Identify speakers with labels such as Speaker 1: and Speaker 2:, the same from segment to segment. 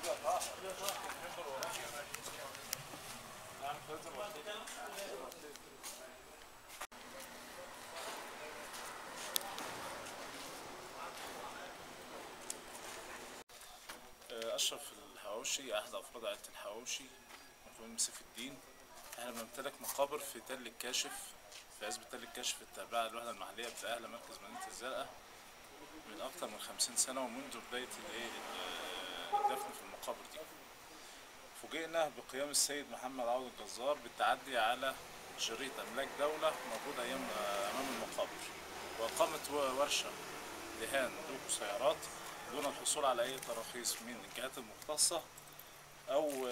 Speaker 1: أشرف الحواوشي أحد أفراد عائلة الحواوشي مقيم سيف الدين احنا بنمتلك مقابر في تل الكاشف في عزبة تل الكاشف التابعة للوحدة المحلية بأهل مركز مدينة الزرقاء من أكثر من خمسين سنة ومنذ بداية الإيه الدفن في المقابر دي فوجئنا بقيام السيد محمد عوض الجزار بالتعدي على شريط أملاك دولة موجود أيام أمام المقابر وأقامت ورشة دهان دوق سيارات دون الحصول على أي تراخيص من الجهات المختصة أو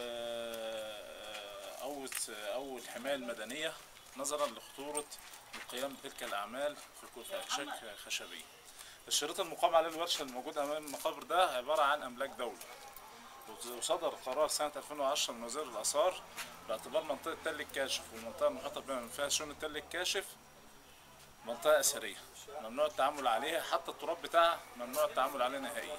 Speaker 1: أو أو الحماية المدنية نظرا لخطورة القيام بتلك الأعمال في أكشاك خشبية. الشريط المقام عليه الورشة الموجود أمام المقابر ده عبارة عن أملاك دولة. وصدر قرار سنة 2010 من وزير الآثار باعتبار منطقة تل الكاشف والمنطقة المحيطة بما فيها شؤون تل الكاشف منطقة أثرية ممنوع التعامل عليها حتى التراب بتاعها ممنوع التعامل عليه نهائيا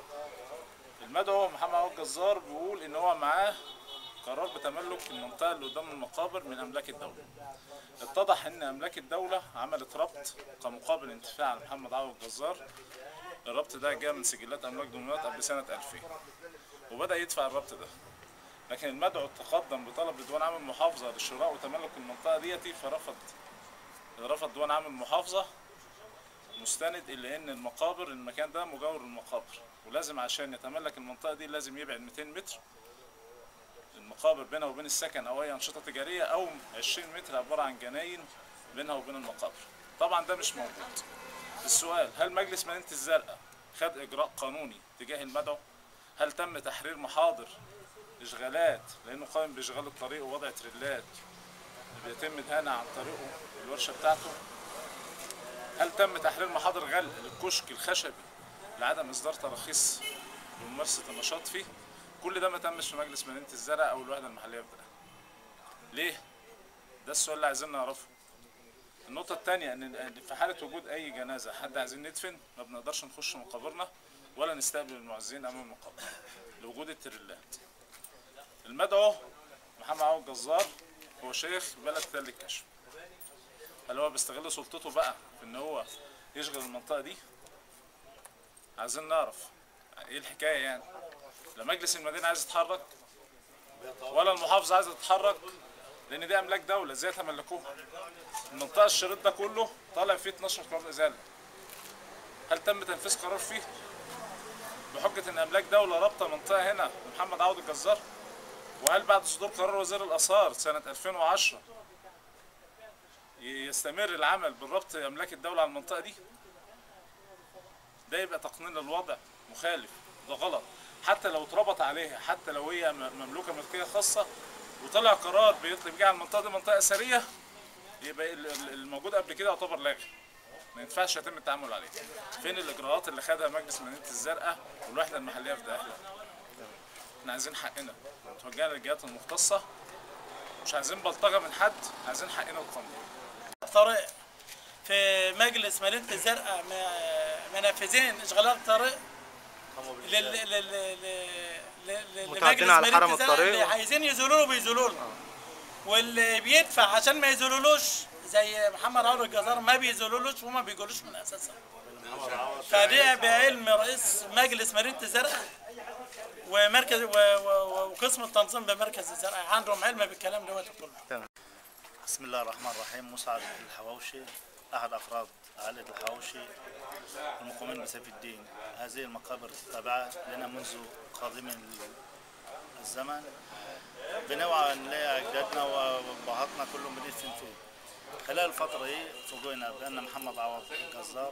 Speaker 1: المدعو محمد عوض الجزار بيقول ان هو معاه قرار بتملك المنطقة اللي قدام المقابر من أملاك الدولة اتضح ان أملاك الدولة عملت ربط كمقابل انتفاع على محمد عوض الجزار الربط ده جاء من سجلات أملاك دمياط قبل سنة 2000 وبدأ يدفع الربط ده لكن المدعو تقدم بطلب لديوان عام المحافظة للشراء وتملك المنطقة ديتي فرفض رفض ديوان عام المحافظة مستند إلى إن المقابر المكان ده مجاور للمقابر ولازم عشان يتملك المنطقة دي لازم يبعد 200 متر المقابر بينها وبين السكن أو أي أنشطة تجارية أو 20 متر عبارة عن جناين بينها وبين المقابر طبعا ده مش موجود السؤال هل مجلس مدينة الزرقاء خد إجراء قانوني تجاه المدعو هل تم تحرير محاضر إشغالات لأنه قائم بإشغال الطريق ووضع تريلات بيتم دهانة عن طريقه الورشة بتاعته هل تم تحرير محاضر غل للكشك الخشبي لعدم إصدار تراخيص لممارسة النشاط فيه كل ده ما تمش في مجلس مدينة الزرع أو الوحدة المحلية في ده ليه؟ ده السؤال اللي عايزين نعرفه النقطة الثانية إن في حالة وجود أي جنازة حد عايزين ندفن ما بنقدرش نخش مقابرنا ولا نستقبل المعزين أمام المقابر لوجود التريلات المدعو محمد عوض جزار هو شيخ بلد تل الكشف هل هو بيستغل سلطته بقى في ان هو يشغل المنطقه دي عايزين نعرف ايه الحكايه يعني لا مجلس المدينه عايز يتحرك ولا المحافظه عايزه تتحرك لان دي املاك دوله ازاي تملكوها المنطقه الشريط ده كله طالع فيه 12 قرار ازاله هل تم تنفيذ قرار فيه بحجه ان املاك دوله رابطه منطقه هنا محمد عوض الجزار وهل بعد صدور قرار وزير الآثار سنة 2010 يستمر العمل بالربط أملاك الدولة على المنطقة دي؟ ده يبقى تقنين الوضع مخالف ده غلط حتى لو اتربط عليها حتى لو هي مملوكة ملكية خاصة وطلع قرار بيطلب بيه على المنطقة دي منطقة أثرية يبقى الموجود قبل كده يعتبر لاغي ما ينفعش يتم التعامل عليه فين الإجراءات اللي خدها مجلس مدينة الزرقاء والوحدة المحلية في ده احنا عايزين حقنا توجهنا للجهات المختصة مش عايزين بلطجة من حد عايزين حقنا القانوني
Speaker 2: طريق في مجلس مدينة الزرقاء منفذين اشغالات طريق لل لل لل
Speaker 3: متعدين على حرم الطريق
Speaker 2: اللي عايزين يزولوا له بيزولوا له واللي بيدفع عشان ما يزولولوش زي محمد عمرو الجزار ما بيزولولوش وما بيقولوش من اساسها فدي بعلم رئيس مجلس مدينة الزرقاء ومركز و... و... وقسم التنظيم بمركز الزرع عندهم علم بالكلام دوت كله
Speaker 3: تمام
Speaker 4: بسم الله الرحمن الرحيم مسعد الحواوشي احد افراد عائله الحواوشي المقيمين بسيف الدين هذه المقابر تابعه لنا منذ قادم الزمن بنوعا نلاقي اجدادنا وابهاتنا كلهم بندفن فيه خلال الفتره دي فوجئنا بان محمد عوض الجزار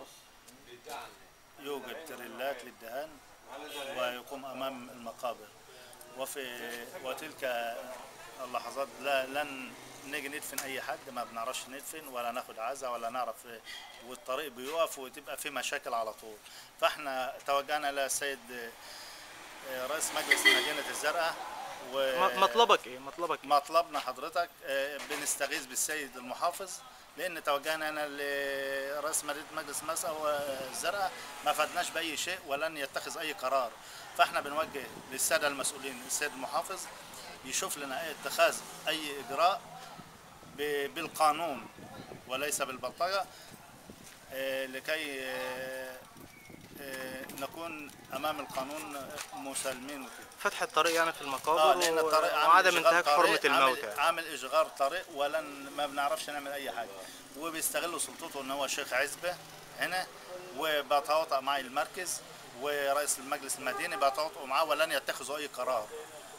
Speaker 4: يوجد تريلات للدهان ويقوم امام المقابر وفي وتلك اللحظات لا لن نيجي ندفن اي حد ما بنعرفش ندفن ولا ناخد عزا ولا نعرف والطريق بيقف وتبقى في مشاكل على طول فاحنا توجهنا للسيد رئيس مجلس مدينه الزرقاء و...
Speaker 3: م- مطلبك ايه مطلبك إيه؟
Speaker 4: مطلبنا حضرتك آه، بنستغيث بالسيد المحافظ لان توجهنا انا لرئيس مدينه مجلس مسا والزرقاء ما فادناش باي شيء ولن يتخذ اي قرار فاحنا بنوجه للساده المسؤولين السيد المحافظ يشوف لنا ايه اتخاذ اي اجراء ب- بالقانون وليس بالبلطجه آه، لكي آه، آه، نكون امام القانون مسالمين وكده
Speaker 3: فتح الطريق يعني في
Speaker 4: اه
Speaker 3: المقابر
Speaker 4: لان
Speaker 3: و-
Speaker 4: الطريق عامل
Speaker 3: وعدم
Speaker 4: إشغال
Speaker 3: انتهاك حرمة
Speaker 4: طريق، عامل-
Speaker 3: الموتى
Speaker 4: عامل اشغال طريق ولن ما بنعرفش نعمل اي حاجه وبيستغلوا سلطته ان هو شيخ عزبه هنا وبيتواطأ مع المركز ورئيس المجلس المديني بيتواطئوا معاه ولن يتخذوا اي قرار